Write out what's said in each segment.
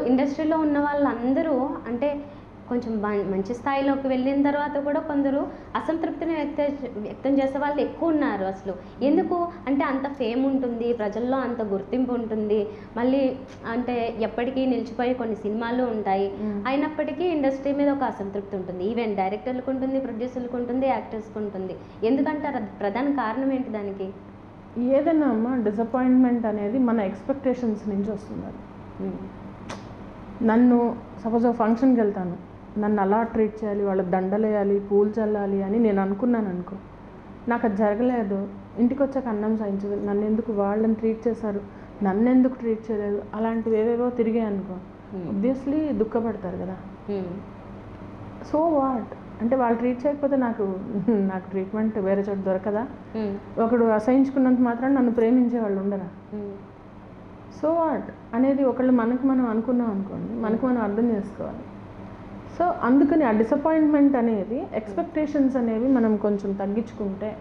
ఇండస్ట్రీలో ఉన్న వాళ్ళందరూ అంటే కొంచెం బా- మంచి స్థాయిలోకి వెళ్ళిన తర్వాత కూడా కొందరు అసంతృప్తిని వ్యక్త వ్యక్తం చేసే వాళ్ళు ఎక్కువ ఉన్నారు అసలు ఎందుకు అంటే అంత ఫేమ్ ఉంటుంది ప్రజల్లో అంత గుర్తింపు ఉంటుంది మళ్ళీ అంటే ఎప్పటికీ నిలిచిపోయే కొన్ని సినిమాలు ఉంటాయి Mm. అయినప్పటికీ ఇండస్ట్రీ మీద ఒక అసంతృప్తి ఉంటుంది ఈవెన్ డైరెక్టర్లకు ఉంటుంది ప్రొడ్యూసర్లకు ఉంటుంది యాక్టర్స్కి ఉంటుంది ఎందుకంటారు అది ప్రధాన కారణం ఏంటి దానికి ఏదైనా అమ్మా డిసప్పాయింట్మెంట్ అనేది మన ఎక్స్పెక్టేషన్స్ నుంచి వస్తుంది అది నన్ను సపోజ్ ఫంక్షన్కి వెళ్తాను నన్ను అలా ట్రీట్ చేయాలి వాళ్ళకి దండలేయాలి పూలు చల్లాలి అని నేను అనుకున్నాను అనుకో నాకు అది జరగలేదు ఇంటికి వచ్చాక అన్నం సాయించదు నన్ను ఎందుకు వాళ్ళని ట్రీట్ చేశారు నన్ను ఎందుకు ట్రీట్ చేయలేదు అలాంటివి ఏవేవో తిరిగాయి అనుకో Hmm. ఒబ్వియస్లీ దుఃఖపడతారు కదా ఉమ్. సో వాట్ అంటే వాళ్ళు ట్రీట్ చేయకపోతే నాకు నాకు ట్రీట్మెంట్ వేరే చోట దొరకదా ఉమ్. ఒకడు అసహించుకున్నంత మాత్రం నన్ను ప్రేమించే వాళ్ళు ఉండరా ఉమ్. సో వాట్ అనేది ఒకళ్ళు మనకు మనం అనుకున్నాం అనుకోండి మనకు మనం అర్థం చేసుకోవాలి సో అందుకని ఆ డిసప్పాయింట్మెంట్ అనేది ఎక్స్పెక్టేషన్స్ అనేవి మనం కొంచెం తగ్గించుకుంటే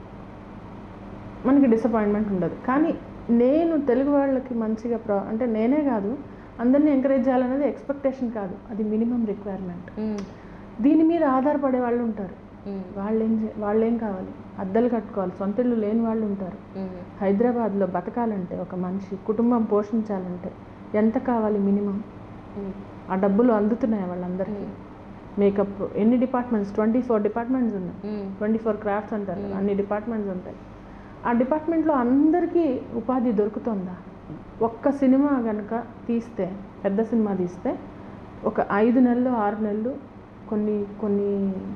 మనకి డిసప్పాయింట్మెంట్ ఉండదు కానీ నేను తెలుగు వాళ్ళకి మంచిగా ప్ర అంటే నేనే కాదు అందరినీ ఎంకరేజ్ చేయాలనేది ఎక్స్పెక్టేషన్ కాదు అది మినిమం రిక్వైర్మెంట్ ఉమ్. దీని మీద ఆధారపడే వాళ్ళు ఉంటారు ఉమ్. వాళ్ళేం చే- వాళ్ళేం కావాలి అద్దెలు కట్టుకోవాలి సొంత ఇల్లు లేని వాళ్ళు ఉంటారు ఉమ్. హైదరాబాద్లో బతకాలంటే ఒక మనిషి కుటుంబం పోషించాలంటే ఎంత కావాలి మినిమం ఉమ్. ఆ డబ్బులు అందుతున్నాయి వాళ్ళందరికీ మేకప్ ఎన్ని డిపార్ట్మెంట్స్ ట్వంటీ ఫోర్ డిపార్ట్మెంట్స్ ఉన్నాయి ఉమ్. ట్వంటీ ఫోర్ క్రాఫ్ట్స్ అంటారు కదా, అన్ని డిపార్ట్మెంట్స్ ఉంటాయి ఆ డిపార్ట్మెంట్లో అందరికీ ఉపాధి దొరుకుతుందా ఒక్క సినిమా కనుక తీస్తే పెద్ద సినిమా తీస్తే ఒక ఐదు నెలలు ఆరు నెలలు కొన్ని కొన్ని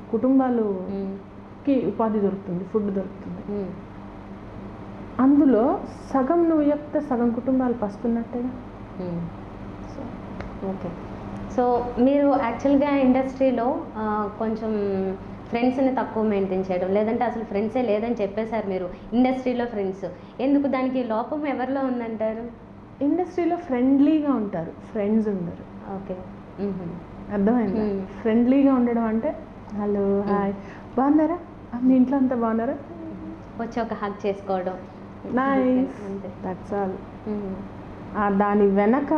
కుటుంబాలుకి ఉమ్. ఉపాధి దొరుకుతుంది ఫుడ్ దొరుకుతుంది ఉమ్. అందులో సగం నువ్వు చెప్తే సగం కుటుంబాలు పస్తున్నట్టేగా ఉమ్. సో ఓకే సో మీరు యాక్చువల్గా ఇండస్ట్రీలో ఆ, కొంచెం ఫ్రెండ్స్ని తక్కువ మెయింటైన్ చేయడం లేదంటే అసలు ఫ్రెండ్సే లేదని చెప్పేశారు మీరు ఇండస్ట్రీలో ఫ్రెండ్స్ ఎందుకు దానికి లోపం ఎవరిలో ఉందంటారు ఇండస్ట్రీలో ఫ్రెండ్లీగా ఉంటారు ఫ్రెండ్స్ ఉండరు ఓకే మ్మ్. అర్థమైందా Hmm. ఫ్రెండ్లీగా ఉండడం అంటే హలో హాయ్ బాగున్నారా ఆ, మీ ఇంట్లో అంతా బాగున్నారా వచ్చి ఒక హక్ చేసుకోవడం నైస్ అంతే దట్స్ ఆల్ మ్మ్. దాని వెనక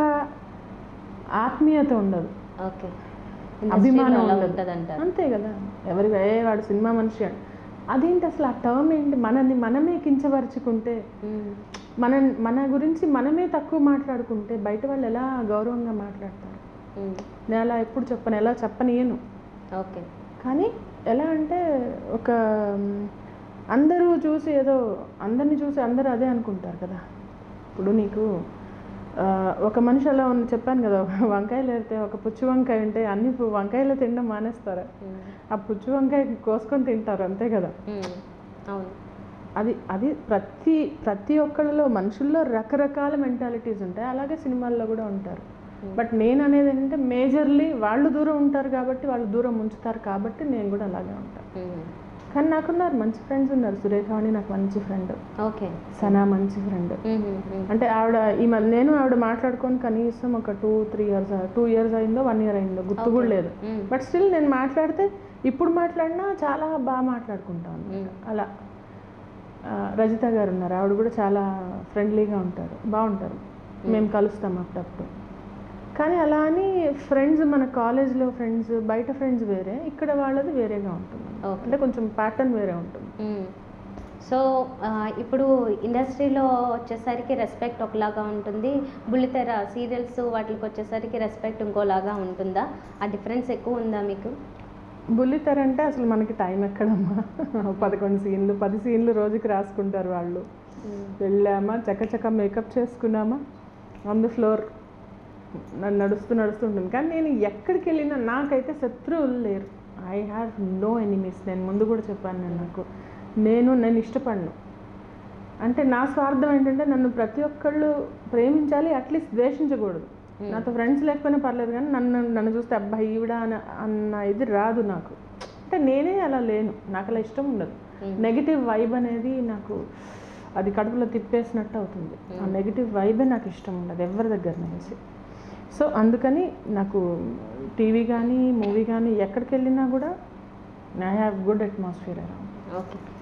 ఆత్మీయత ఉండదు ఓకే అభిమానం అలా ఉండదు ఉంటుంది అంటారు అంతే కదా ఎవరి ఏ వాడు సినిమా మనిషి అని అదేంటి అసలు ఆ టర్మ్ ఏంటి మనల్ని మనమే కించపరుచుకుంటే మ్మ్. మన మన గురించి మనమే తక్కువ మాట్లాడుకుంటే బయట వాళ్ళు ఎలా గౌరవంగా మాట్లాడతారు మ్మ్. నేను అలా ఎప్పుడు చెప్పను ఎలా చెప్పనియను ఓకే కానీ ఎలా అంటే ఒక మ్, అందరూ చూసి ఏదో అందరిని చూసి అందరూ అదే అనుకుంటారు కదా ఇప్పుడు నీకు ఆ, ఒక మనిషి అలా ఉంది చెప్పాను కదా వంకాయలు ఏరితే ఒక పుచ్చు వంకాయ ఉంటే అన్ని పు- వంకాయలు తినడం మానేస్తారు మ్మ్. ఆ పుచ్చు వంకాయ కోసుకొని తింటారు అంతే కదా మ్మ్. అవును అది అది ప్రతి ప్రతి ఒక్కళ్ళలో మనుషుల్లో రకరకాల మెంటాలిటీస్ ఉంటాయి అలాగే సినిమాల్లో కూడా ఉంటారు బట్ నేను అనేది ఏంటంటే మేజర్లీ వాళ్ళు దూరం ఉంటారు కాబట్టి వాళ్ళు దూరం ఉంచుతారు కాబట్టి నేను కూడా అలాగే ఉంటాను మ్మ్. కానీ నాకున్నారు మంచి ఫ్రెండ్స్ ఉన్నారు సురేఖ అని నాకు మంచి ఫ్రెండ్ ఓకే సనా మంచి ఫ్రెండ్ మ్మ్. మ్మ్. అంటే ఆవిడ ఈ మధ్య నేను ఆవిడ మాట్లాడుకొని కనీసం ఒక two three years two years అయిందో వన్ ఇయర్ అయిందో గుర్తు కూడా లేదు మ్మ్. బట్ స్టిల్ నేను మాట్లాడితే ఇప్పుడు మాట్లాడినా చాలా బాగా మాట్లాడుకుంటాను మ్మ్. అలా ఆ, రజిత గారు ఉన్నారు ఆవిడ కూడా చాలా ఫ్రెండ్లీగా ఉంటారు బాగుంటారు మేము కలుస్తాం అప్పుడప్పుడు కానీ అలా అని ఫ్రెండ్స్ మన కాలేజ్లో ఫ్రెండ్స్ బయట ఫ్రెండ్స్ వేరే ఇక్కడ వాళ్ళది వేరేగా ఉంటుంది Okay. అంటే కొంచెం ప్యాటర్న్ వేరే ఉంటుంది మ్మ్. సో ఆ, ఇప్పుడు ఇండస్ట్రీలో వచ్చేసరికి రెస్పెక్ట్ ఒకలాగా ఉంటుంది బుల్లితెర సీరియల్స్ వాటికి వచ్చేసరికి రెస్పెక్ట్ ఇంకోలాగా ఉంటుందా ఆ డిఫరెన్స్ ఎక్కువ ఉందా మీకు బుల్లితెర అంటే అసలు మనకి టైం ఎక్కడమ్మా పదకొండు సీన్లు పది సీన్లు రోజుకి రాసుకుంటారు వాళ్ళు వెళ్ళామా చకచక మేకప్ చేసుకున్నామా ఆన్ ది ఫ్లోర్ నన్ను నడుస్తూ నడుస్తూ ఉంటుంది కానీ నేను ఎక్కడికి వెళ్ళినా నాకైతే శత్రువులు లేరు ఐ హ్యావ్ నో ఎనిమీస్ నేను ముందు కూడా చెప్పాను నేను నాకు నేను నేను ఇష్టపడను అంటే నా స్వార్థం ఏంటంటే నన్ను ప్రతి ఒక్కళ్ళు ప్రేమించాలి అట్లీస్ట్ ద్వేషించకూడదు నాతో ఫ్రెండ్స్ లేకపోయినా పర్లేదు కానీ నన్ను నన్ను చూస్తే అబ్బాయి ఈవిడ అన్న అన్న ఇది రాదు నాకు అంటే నేనే అలా లేను నాకు అలా ఇష్టం ఉండదు నెగిటివ్ వైబ్ అనేది నాకు అది కడుపులో తిప్పేసినట్టు అవుతుంది ఆ నెగిటివ్ వైబే నాకు ఇష్టం ఉండదు ఎవరి దగ్గర నుంచి సో అందుకని నాకు టీవీ కానీ మూవీ కానీ ఎక్కడికి వెళ్ళినా కూడా I have good atmosphere around okay